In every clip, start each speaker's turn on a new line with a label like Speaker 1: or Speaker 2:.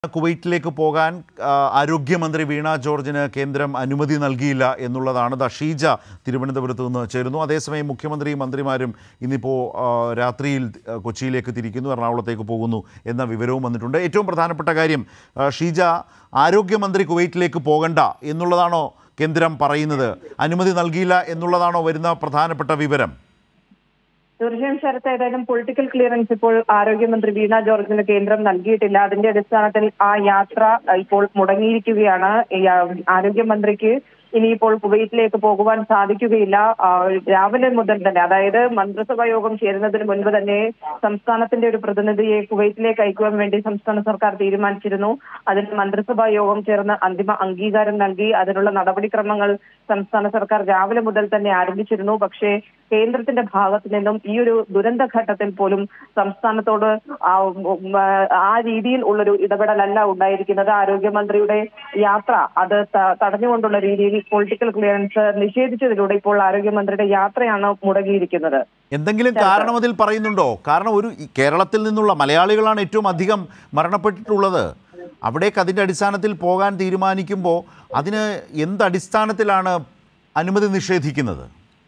Speaker 1: കുവൈറ്റിലേക്ക് പോകാൻ ആ, ആരോഗ്യമന്ത്രി വീണ ജോർജിന് കേന്ദ്രം അനുമതി നൽകിയില്ല എന്നുള്ളതാണ് ദ ഷീജ തിരുവനന്തപുരത്ത് നിന്ന് ചേരുന്നു അതേസമയം മുഖ്യമന്ത്രിയും മന്ത്രിമാരും ഇന്നിപ്പോൾ ആ, രാത്രിയിൽ ആ, കൊച്ചിയിലേക്ക് തിരിക്കുന്നു എറണാകുളത്തേക്ക് പോകുന്നു എന്ന വിവരവും വന്നിട്ടുണ്ട് ഏറ്റവും പ്രധാനപ്പെട്ട കാര്യം ആ, ഷീജ ആരോഗ്യമന്ത്രി കുവൈറ്റിലേക്ക് പോകണ്ട എന്നുള്ളതാണോ കേന്ദ്രം പറയുന്നത് അനുമതി നൽകിയില്ല എന്നുള്ളതാണോ വരുന്ന പ്രധാനപ്പെട്ട വിവരം
Speaker 2: തീർച്ചയായും ശരത്ത് ഏതായാലും പൊളിറ്റിക്കൽ ക്ലിയറൻസ് ഇപ്പോൾ ആരോഗ്യമന്ത്രി വീണ ജോർജിന് കേന്ദ്രം നൽകിയിട്ടില്ല അതിന്റെ അടിസ്ഥാനത്തിൽ ആ യാത്ര ഇപ്പോൾ മുടങ്ങിയിരിക്കുകയാണ് ഈ ആ, ആരോഗ്യമന്ത്രിക്ക് ഇനിയിപ്പോൾ കുവൈറ്റിലേക്ക് പോകുവാൻ സാധിക്കുകയില്ല ആ, രാവിലെ മുതൽ തന്നെ അതായത് മന്ത്രിസഭാ യോഗം ചേരുന്നതിന് മുൻപ് തന്നെ സംസ്ഥാനത്തിന്റെ ഒരു പ്രതിനിധിയെ കുവൈറ്റിലേക്ക് അയക്കുവാൻ വേണ്ടി സംസ്ഥാന സർക്കാർ തീരുമാനിച്ചിരുന്നു അതിന് മന്ത്രിസഭാ യോഗം ചേർന്ന് അന്തിമ അംഗീകാരം നൽകി അതിനുള്ള നടപടിക്രമങ്ങൾ സംസ്ഥാന സർക്കാർ രാവിലെ മുതൽ തന്നെ ആരംഭിച്ചിരുന്നു പക്ഷേ കേന്ദ്രത്തിന്റെ ഭാഗത്തു നിന്നും ഈ ഒരു ദുരന്ത ഘട്ടത്തിൽ പോലും സംസ്ഥാനത്തോട് ആ ഉം, ആ രീതിയിൽ ഉള്ളൊരു ഇടപെടലല്ല ഉണ്ടായിരിക്കുന്നത് ആരോഗ്യമന്ത്രിയുടെ യാത്ര അത് ത- തടഞ്ഞുകൊണ്ടുള്ള രീതിയിൽ പൊളിറ്റിക്കൽ ക്ലിയറൻസ് നിഷേധിച്ചതിലൂടെ ഇപ്പോൾ ആരോഗ്യമന്ത്രിയുടെ യാത്രയാണ് മുടങ്ങിയിരിക്കുന്നത്
Speaker 1: എന്തെങ്കിലും കാരണം അതിൽ പറയുന്നുണ്ടോ കാരണം ഒരു ഈ കേരളത്തിൽ നിന്നുള്ള മലയാളികളാണ് ഏറ്റവും അധികം മരണപ്പെട്ടിട്ടുള്ളത് അവിടേക്ക് അതിൻ്റെ അടിസ്ഥാനത്തിൽ പോകാൻ തീരുമാനിക്കുമ്പോൾ അതിന് എന്ത് അടിസ്ഥാനത്തിലാണ് അനുമതി നിഷേധിക്കുന്നത്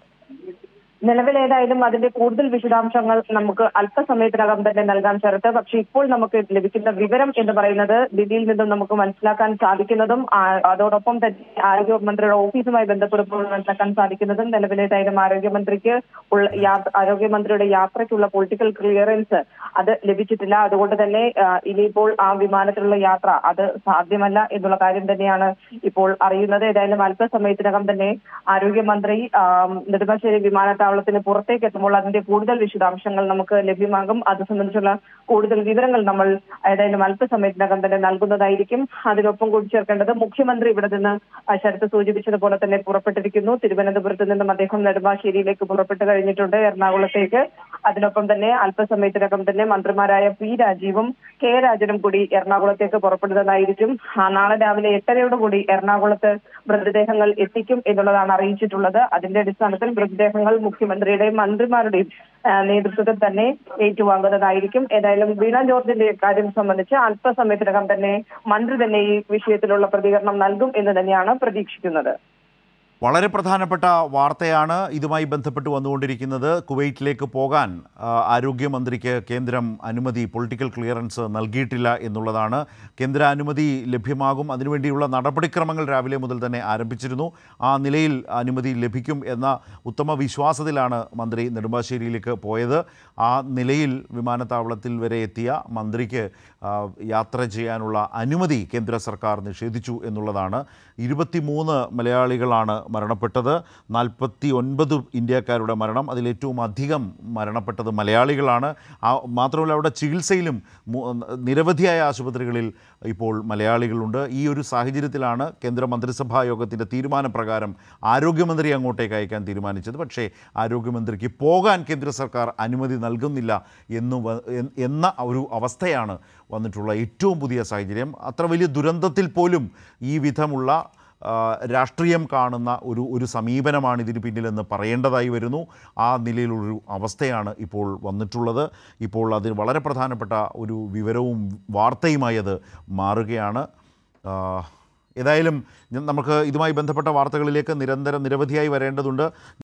Speaker 2: നിലവിൽ ഏതായാലും അതിന്റെ കൂടുതൽ വിശദാംശങ്ങൾ നമുക്ക് അല്പസമയത്തിനകം തന്നെ നൽകാൻ ശരത്ത് പക്ഷേ ഇപ്പോൾ നമുക്ക് ലഭിക്കുന്ന വിവരം എന്ന് പറയുന്നത് ദില്ലിയിൽ നിന്നും നമുക്ക് മനസ്സിലാക്കാൻ സാധിക്കുന്നതും ആ- അതോടൊപ്പം തന്നെ ആരോഗ്യമന്ത്രിയുടെ ഓഫീസുമായി ബന്ധപ്പെടുമ്പോൾ മനസ്സിലാക്കാൻ സാധിക്കുന്നതും നിലവിൽ ഏതായാലും ആരോഗ്യമന്ത്രിക്ക് ഉള്ള യാ- ആരോഗ്യമന്ത്രിയുടെ യാത്രയ്ക്കുള്ള പൊളിറ്റിക്കൽ ക്ലിയറൻസ് അത് ലഭിച്ചിട്ടില്ല അതുകൊണ്ട് തന്നെ ആ, ഇനിയിപ്പോൾ ആ വിമാനത്തിലുള്ള യാത്ര അത് സാധ്യമല്ല എന്നുള്ള കാര്യം തന്നെയാണ് ഇപ്പോൾ അറിയുന്നത് ഏതായാലും അല്പസമയത്തിനകം തന്നെ ആരോഗ്യമന്ത്രി ആ, നെടുമ്പാശ്ശേരി വിമാനത്താവളത്തിന് പുറത്തേക്ക് എത്തുമ്പോൾ അതിന്റെ കൂടുതൽ വിശദാംശങ്ങൾ നമുക്ക് ലഭ്യമാകും അത് സംബന്ധിച്ചുള്ള കൂടുതൽ വിവരങ്ങൾ നമ്മൾ ഏതായാലും അല്പസമയത്തിനകം തന്നെ നൽകുന്നതായിരിക്കും അതിനൊപ്പം കൂടി ചേർക്കേണ്ടത് മുഖ്യമന്ത്രി ഇവിടെ നിന്ന് ആ, ശരത്ത് സൂചിപ്പിച്ചതുപോലെ തന്നെ പുറപ്പെട്ടിരിക്കുന്നു തിരുവനന്തപുരത്ത് നിന്നും അദ്ദേഹം നെടുമ്പാശ്ശേരിയിലേക്ക് പുറപ്പെട്ടു കഴിഞ്ഞിട്ടുണ്ട് എറണാകുളത്തേക്ക് അതിനൊപ്പം തന്നെ അല്പസമയത്തിനകം തന്നെ മന്ത്രിമാരായ പി രാജീവും കെ രാജനും കൂടി എറണാകുളത്തേക്ക് പുറപ്പെടുന്നതായിരിക്കും ആ, നാളെ രാവിലെ എട്ടരയോട് കൂടി എറണാകുളത്ത് മൃതദേഹങ്ങൾ എത്തിക്കും എന്നുള്ളതാണ് അറിയിച്ചിട്ടുള്ളത് അതിന്റെ അടിസ്ഥാനത്തിൽ മൃതദേഹങ്ങൾ മുഖ്യമന്ത്രിയുടെയും മന്ത്രിമാരുടെയും ആ, നേതൃത്വത്തിൽ തന്നെ ഏറ്റുവാങ്ങുന്നതായിരിക്കും ഏതായാലും വീണ ജോർജിന്റെ കാര്യം സംബന്ധിച്ച് അല്പസമയത്തിനകം തന്നെ മന്ത്രി തന്നെ ഈ വിഷയത്തിലുള്ള പ്രതികരണം നൽകും എന്ന് തന്നെയാണ് പ്രതീക്ഷിക്കുന്നത്
Speaker 1: വളരെ പ്രധാനപ്പെട്ട വാർത്തയാണ് ഇതുമായി ബന്ധപ്പെട്ട് വന്നുകൊണ്ടിരിക്കുന്നത് കുവൈറ്റിലേക്ക് പോകാൻ ആ, ആരോഗ്യമന്ത്രിക്ക് കേന്ദ്രം അനുമതി പൊളിറ്റിക്കൽ ക്ലിയറൻസ് നൽകിയിട്ടില്ല എന്നുള്ളതാണ് കേന്ദ്ര അനുമതി ലഭ്യമാകും അതിനുവേണ്ടിയുള്ള നടപടിക്രമങ്ങൾ രാവിലെ മുതൽ തന്നെ ആരംഭിച്ചിരുന്നു ആ നിലയിൽ അനുമതി ലഭിക്കും എന്ന ഉത്തമ വിശ്വാസത്തിലാണ് മന്ത്രി നെടുമ്പാശ്ശേരിയിലേക്ക് പോയത് ആ നിലയിൽ വിമാനത്താവളത്തിൽ വരെ എത്തിയ മന്ത്രിക്ക് ആ, യാത്ര ചെയ്യാനുള്ള അനുമതി കേന്ദ്ര സർക്കാർ നിഷേധിച്ചു എന്നുള്ളതാണ് ഇരുപത്തിമൂന്ന് മലയാളികളാണ് മരണപ്പെട്ടത് നാൽപ്പത്തി ഒൻപത് ഇന്ത്യക്കാരുടെ മരണം അതിലേറ്റവും അധികം മരണപ്പെട്ടത് മലയാളികളാണ് ആ മാത്രമല്ല അവിടെ ചികിത്സയിലും മു- നിരവധിയായ ആശുപത്രികളിൽ ഇപ്പോൾ മലയാളികളുണ്ട് ഈ ഒരു സാഹചര്യത്തിലാണ് കേന്ദ്ര മന്ത്രിസഭാ യോഗത്തിൻ്റെ തീരുമാനപ്രകാരം ആരോഗ്യമന്ത്രി അങ്ങോട്ടേക്ക് അയക്കാൻ തീരുമാനിച്ചത് പക്ഷേ ആരോഗ്യമന്ത്രിക്ക് പോകാൻ കേന്ദ്ര സർക്കാർ അനുമതി നൽകുന്നില്ല എന്നു വ- എൻ- എന്ന ഒരു അവസ്ഥയാണ് വന്നിട്ടുള്ള ഏറ്റവും പുതിയ സാഹചര്യം അത്ര വലിയ ദുരന്തത്തിൽ പോലും ഈ വിധമുള്ള ആ, രാഷ്ട്രീയം കാണുന്ന ഒരു ഒരു സമീപനമാണ് ഇതിന് പിന്നിലെന്ന് പറയേണ്ടതായി വരുന്നു ആ നിലയിലൊരു അവസ്ഥയാണ് ഇപ്പോൾ വന്നിട്ടുള്ളത് ഇപ്പോൾ അതിന് വളരെ പ്രധാനപ്പെട്ട ഒരു വിവരവും വാർത്തയുമായി അത് മാറുകയാണ് ആ, ഏതായാലും ഞ- നമുക്ക് ഇതുമായി ബന്ധപ്പെട്ട വാർത്തകളിലേക്ക് നിരന്തരം നിരവധിയായി വരേണ്ടതുണ്ട്